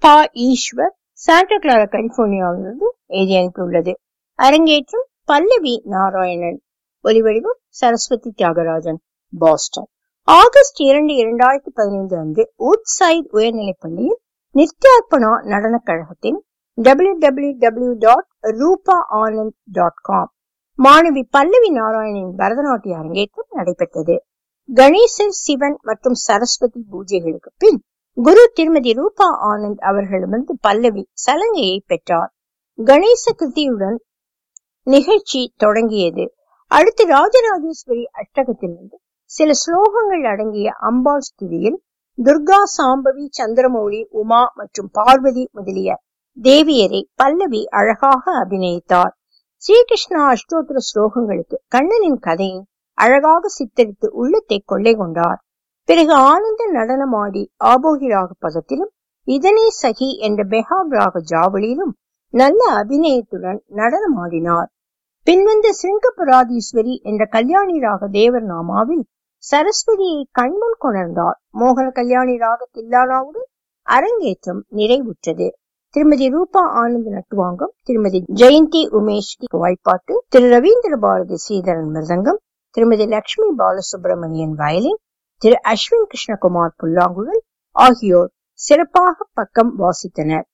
பா Ishwar Santa Clara கலிபோர்னியாவிலிருந்து எழுதி அனுப்பியுள்ளது அரங்கேற்றம் பல்லவி நாராயணன் ஒலிவடிவம் சரஸ்வதி தியாகராஜன் பாஸ்டன் ஆகஸ்ட் இரண்டு இரண்டாயிரத்தி பதினைந்து அன்று ஊட்சைட் உயர்நிலைப் பள்ளியில் நித்யார்ப்பணா நடனக் கழகத்தின் டபிள்யூ டபிள்யூ டபிள்யூ டாட் ரூபா ஆனந்த் டாட் காம் மாணவி பல்லவி நாராயணனின் பரதநாட்டிய அரங்கேற்றம் நடைபெற்றது கணேசர் சிவன் மற்றும் சரஸ்வதி பூஜைகளுக்கு பின் குரு திருமதி ரூபா ஆனந்த் அவர்களிடமிருந்து பல்லவி சலங்கையை பெற்றார் கணேச கிருதியுடன் நிகழ்ச்சி தொடங்கியது அடுத்து ராஜராஜேஸ்வரி அஷ்டகத்திலிருந்து சில ஸ்லோகங்கள் அடங்கிய அம்பாள் ஸ்துதியில் துர்கா சாம்பவி சந்திரமௌழி உமா மற்றும் பார்வதி முதலிய தேவியரை பல்லவி அழகாக அபிநயித்தார் ஸ்ரீகிருஷ்ணா அஷ்டோத்திர ஸ்லோகங்களுக்கு கண்ணனின் கதையை அழகாக சித்தரித்து உள்ளத்தை கொள்ளை கொண்டார் பிறகு ஆனந்த நடனமாடி ஆபோகிராக பதத்திலும் இதனே சகி என்ற பெஹாப் ராக ஜாவளியிலும் நல்ல அபிநயத்துடன் நடனமாடினார் பின்வந்த சிங்கபுராதீஸ்வரி என்ற கல்யாணி ராக தேவர் நாமாவில் சரஸ்வதியை கண்முன் கொணர்ந்தார் மோகன கல்யாணி ராக தில்லானாவுடன் அரங்கேற்றம் நிறைவுற்றது திருமதி ரூபா ஆனந்த் நட்டுவாங்கம் திருமதி ஜெயந்தி உமேஷ் வாய்ப்பாட்டு திரு ரவீந்திர பாரதி ஸ்ரீதரன் மிருதங்கம் திருமதி லட்சுமி பாலசுப்ரமணியன் வயலின் திரு அஸ்வின் கிருஷ்ணகுமார் புல்லாங்குழல் ஆகியோர் சிறப்பாக பக்கம் வாசித்தனர்